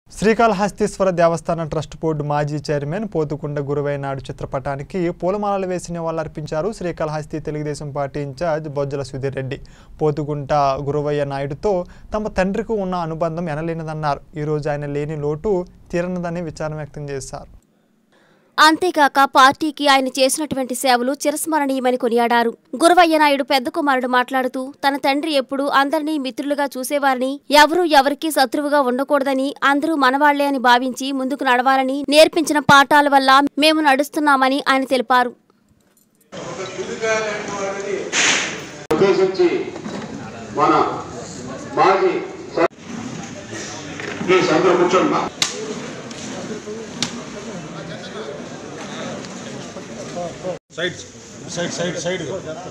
శ్రీకాళహస్తీశ్వర దేవస్థాన trust board మాజీ chairman Pothukunda గురువైనాడు చిత్రపటానికి పూలమాలలు వేసి నివాళులర్పించారు శ్రీకాళహస్తి తెలుగుదేశం పార్టీ ఇన్ఛార్జ్ బొజ్జల సుధీర్ రెడ్డి పోతుగుంట గురువయ్య నాయుడుతో తమ తండ్రికి ఉన్న అనుబంధం ఎనలేనిదన్నారు ఈరోజు ఆయన లేని లోటు తీరనదని విచారం వ్యక్తం చేశారు అంతేకాక పార్టీకి ఆయన చేసినటువంటి సేవలు చిరస్మరణీయమని కొనియాడారు గురవయ్య నాయుడు పెద్ద కుమారుడు మాట్లాడుతూ తన తండ్రి ఎప్పుడూ అందరినీ మిత్రులుగా చూసేవారని ఎవరూ ఎవరికీ శత్రువుగా ఉండకూడదని అందరూ మనవాళ్లే అని భావించి ముందుకు నడవాలని నేర్పించిన పాఠాల వల్ల మేము నడుస్తున్నామని ఆయన తెలిపారు ఉద్దేశించి మన మాజీ స- ప్లీజ్ అందరూ కూర్చోండి మా. సైడ్ సైడ్ సైడ్ సైడ్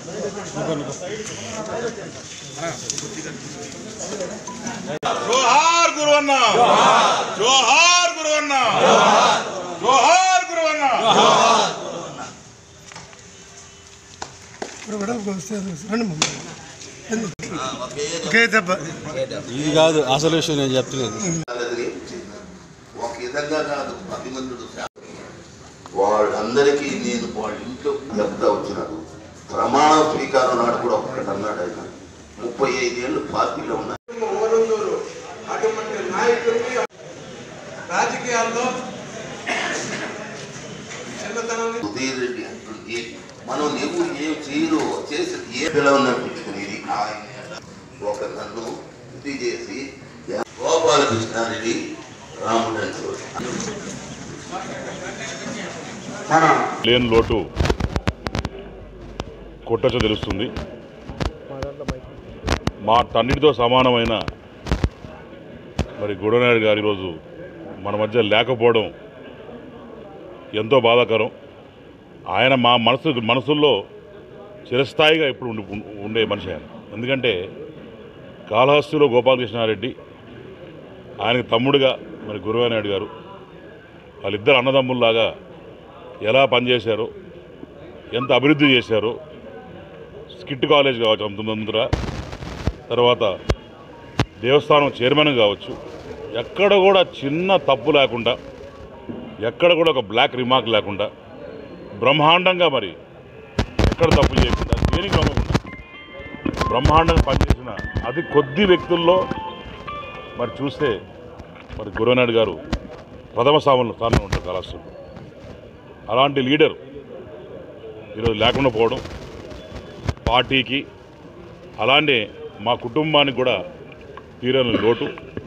జోహార్ గురువన్న జోహార్ గురువన్న జోహార్ గురువన్న ఒకే దెబ్బ ఇది కాదు అసలు విషయం నేను చెప్తున్నాను అన్నది ఒక విధంగా కాదు పది మంది వాళ్ళందరికీ నేను వాళ్ళ ఇంట్లో చెప్తా వచ్చినాడు ప్రమాణ స్వీకారం నాడు కూడా ఒక్కటి అన్నాడు ఆయన ముప్పై ఐదేళ్ళు పార్టీలో ఉన్నాయి ఓరందూరు అటువంటి నాయకుడికి రాజకీయాల్లో చిన్నతనం సుధీర్ రెడ్డి అంటుంది మనం నువ్వు ఏం చేయరు చేసి ఏ పిలవననిపించుకునేది ఆయన ఒక నన్ను ఇది చేసి గోపాలకృష్ణారెడ్డి రాముడు అంటారు మన లేని లోటు కొట్టచ్చ తెలుస్తుంది మా తండ్రితో సమానమైన మరి గుడనాయుడు గారు ఈరోజు మన మధ్య లేకపోవడం ఎంతో బాధాకరం ఆయన మా మనసు మనసుల్లో చిరస్థాయిగా ఇప్పుడు ఉండి ఉండే మనిషి ఆయన ఎందుకంటే కాళహస్తిలో గోపాలకృష్ణారెడ్డి ఆయనకి తమ్ముడుగా మరి గురువానాయుడు గారు వాళ్ళిద్దరు అన్నదమ్ముల్లాగా ఎలా పనిచేశారో ఎంత అభివృద్ధి చేశారో స్కిట్ కాలేజ్ కావచ్చు అంత ముందర తర్వాత దేవస్థానం చైర్మన్ కావచ్చు ఎక్కడ కూడా చిన్న తప్పు లేకుండా ఎక్కడ కూడా ఒక బ్లాక్ రిమార్క్ లేకుండా బ్రహ్మాండంగా మరి ఎక్కడ తప్పు చేయకుండా దేనికి నమ్మకుండా బ్రహ్మాండంగా పనిచేసిన అతి కొద్ది వ్యక్తుల్లో మరి చూస్తే మరి గురునాయుడు గారు ప్రథమ స్థానంలో స్థానంలో ఉంటారు కళాశాలలో అలాంటి లీడర్ ఈరోజు లేకుండా పోవడం పార్టీకి అలానే మా కుటుంబానికి కూడా తీరని లోటు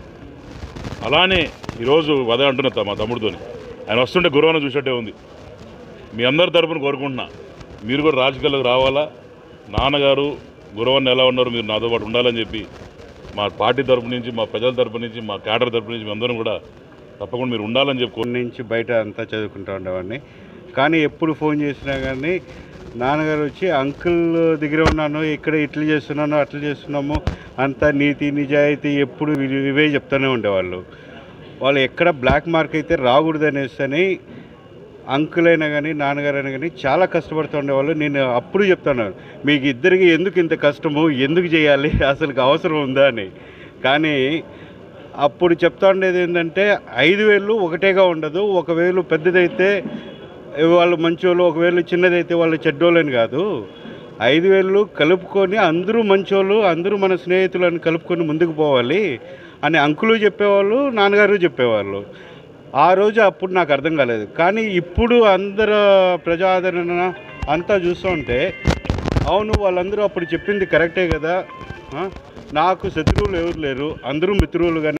అలానే ఈరోజు అదే అంటున్నా త- మా తమ్ముడితోని ఆయన వస్తుంటే గురువును చూసినట్టే ఉంది మీ అందరి తరపున కోరుకుంటున్నా మీరు కూడా రాజకీయాల్లోకి రావాలా నాన్నగారు గురువన్న ఎలా ఉన్నారు మీరు నాతో పాటు ఉండాలని చెప్పి మా పార్టీ తరపు నుంచి మా ప్రజల తరపు నుంచి మా క్యాడర్ తరపు నుంచి మీ అందరం కూడా తప్పకుండా మీరు ఉండాలని చెప్పి కోరు- నుంచి బయట అంతా చదువుకుంటూ ఉండేవాడిని కానీ ఎప్పుడు ఫోన్ చేసినా కానీ నాన్నగారు వచ్చి అంకుల్ దగ్గర ఉన్నాను ఇక్కడ ఇట్లా చేస్తున్నాను అట్లా చేస్తున్నాము అంతా నీతి నిజాయితీ ఎప్పుడు ఇవి- ఇవే చెప్తూనే ఉండేవాళ్ళు వాళ్ళు ఎక్కడ బ్లాక్ మార్క్ అయితే రాకూడదు అనేసి అంకుల్ అయినా కానీ నాన్నగారు అయినా కానీ చాలా కష్టపడుతూ ఉండేవాళ్ళు నేను అప్పుడు చెప్తాను మీకు ఇద్దరికి ఎందుకు ఇంత కష్టము ఎందుకు చేయాలి అసలు అవసరం ఉందా అని కానీ అప్పుడు చెప్తా ఉండేది ఏంటంటే ఐదు వేలు ఒకటేగా ఉండదు ఒక వేలు పెద్దదైతే వాళ్ళు మంచోళ్ళు ఒక వేలు చిన్నదైతే వాళ్ళు చెడ్డోళ్ళని కాదు ఐదు వేలు కలుపుకొని అందరూ మంచోళ్ళు అందరూ మన స్నేహితులను కలుపుకొని ముందుకు పోవాలి అని అంకులు చెప్పేవాళ్ళు నాన్నగారు చెప్పేవాళ్ళు ఆ రోజు అప్పుడు నాకు అర్థం కాలేదు కానీ ఇప్పుడు అందరు ప్రజాదరణ అంతా చూస్తూ ఉంటే అవును వాళ్ళందరూ అప్పుడు చెప్పింది కరెక్టే కదా ఆ? నాకు శత్రువులు ఎవరు లేరు అందరూ మిత్రులు కానీ